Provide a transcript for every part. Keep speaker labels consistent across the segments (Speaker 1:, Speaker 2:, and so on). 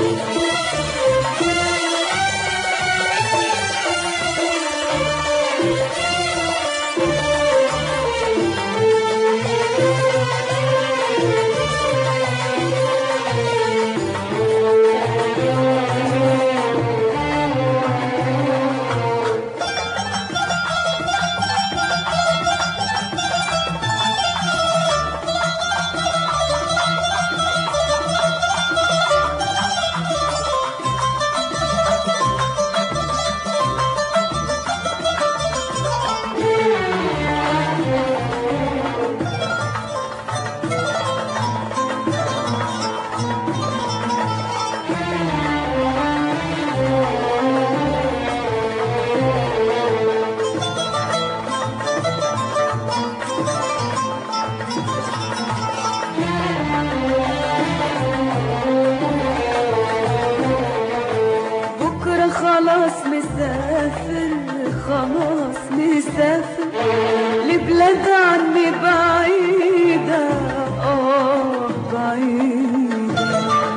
Speaker 1: بكرة خلاص مسافر خلاص مسافر لبلاد عني بعيدة اه بعيدة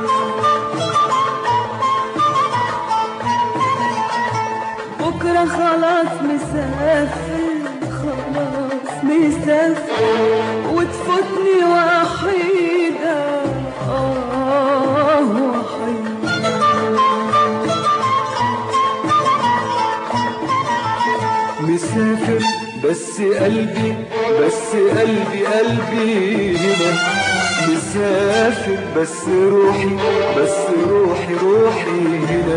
Speaker 1: بكرة خلاص مسافر خلاص مسافر وتفوتني وحيدة اه وحيدة
Speaker 2: مسافر بس قلبي بس قلبي قلبي هنا مسافر بس روحي بس روحي روحي هنا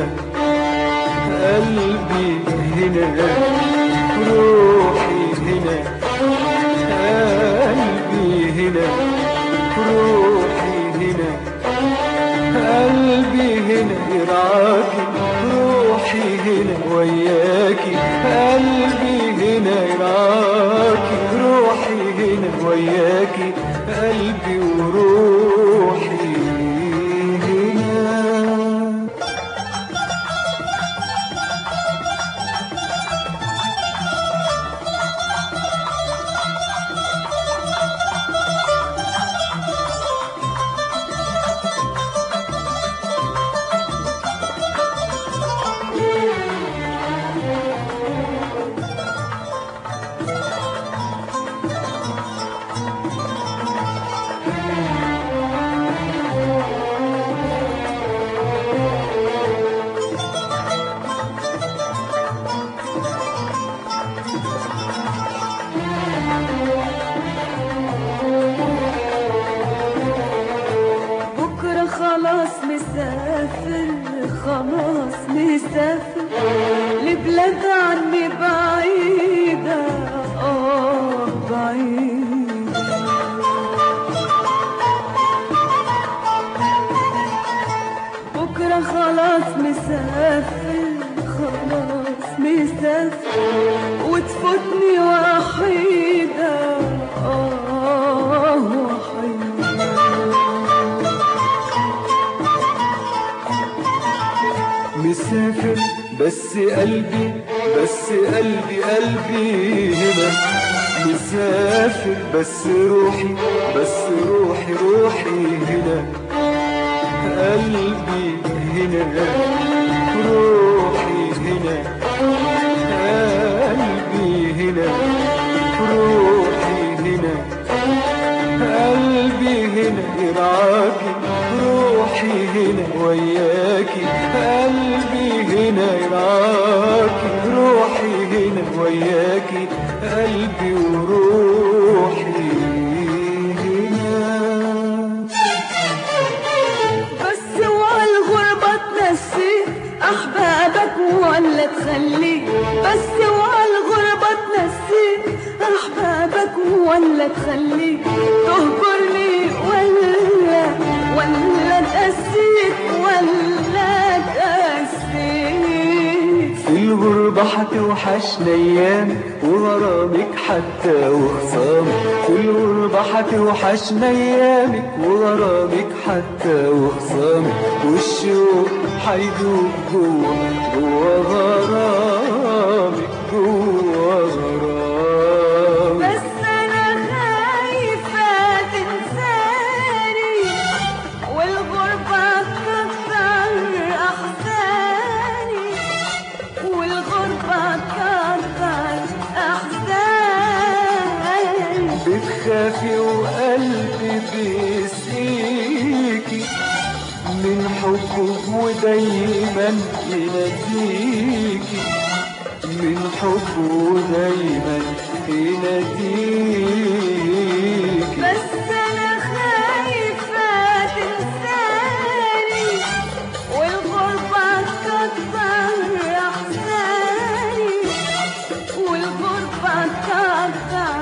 Speaker 2: قلبي هنا روحي هنا قلبي هنا روحي هنا قلبي هنا يرعاكي روحي هنا وياكي قلبي هنا يرعاكي روحي هنا وياكي قلبي وروحي هنا
Speaker 1: بكرة خلاص مسافر خلاص مسافر لبلاد عني بعيدة اه بعيدة بكرة خلاص مسافر خلاص مسافر وتفوتني وحيدة اه وحيدة
Speaker 2: مسافر بس قلبي بس قلبي قلبي هنا مسافر بس روحي بس روحي روحي هنا قلبي هنا روحي هنا قلبي هنا روحي هنا قلبي هنا يرعاكي روحي هنا وياكي قلبي هنا يرعاكي روحي هنا وياكي قلبي وروحي هنا
Speaker 1: بس والغربة تنسيك أحبابك ولا تخليك بس والغربة تنسيك أحبابك ولا تخليك تهجرني ولا ولا تأسيك ولا تأسيك
Speaker 2: في الغربة هتوحشنا أيام وغرامك حتى وخصامك في الغربة هتوحشنا أيامك وغرامك حتى وخصامك والشوق هيدوب جوا جوا غرامك جوا غرامك
Speaker 1: بس أنا خايفة تنساني والغربة تكتر
Speaker 2: ودايما يناديكي من حبه دايما يناديكي
Speaker 1: بس انا خايفة تنساني والغربة تكتر احزاني والغربة تكتر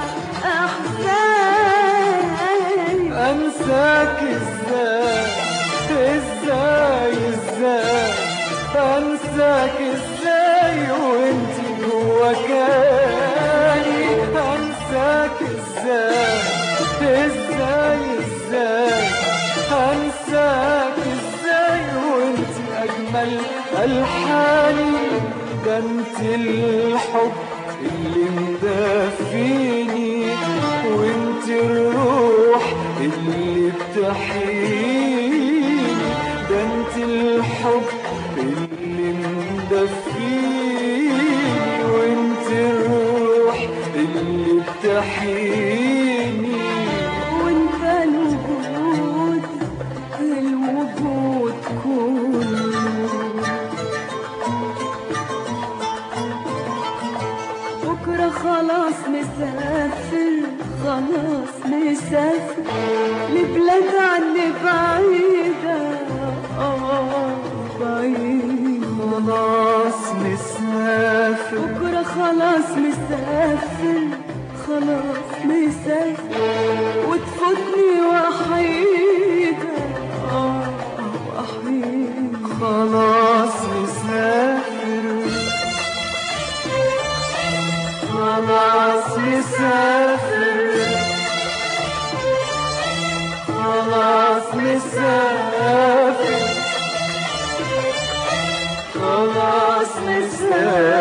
Speaker 1: احزاني
Speaker 2: انساك ازاي ازاي ازاي انساك ازاي وانت جوا كاني انساك ازاي ازاي ازاي انساك ازاي وانت اجمل الحاني ده انت الحب اللي مدفيني وانت الروح اللي بتحييني ده انت الحب اللي مدفيني وانت الروح اللي بتحييني
Speaker 1: وانت الوجود الوجود كله بكرة خلاص مسافر خلاص مسافر لبلاد عني بعيدة آه بعيدة
Speaker 2: خلاص مسافر
Speaker 1: بكرة خلاص مسافر خلاص مسافر وتفوتني وحيدة آه وحيدة
Speaker 2: خلاص مسافر خلاص مسافر خلاص مسافر خلاص مسافر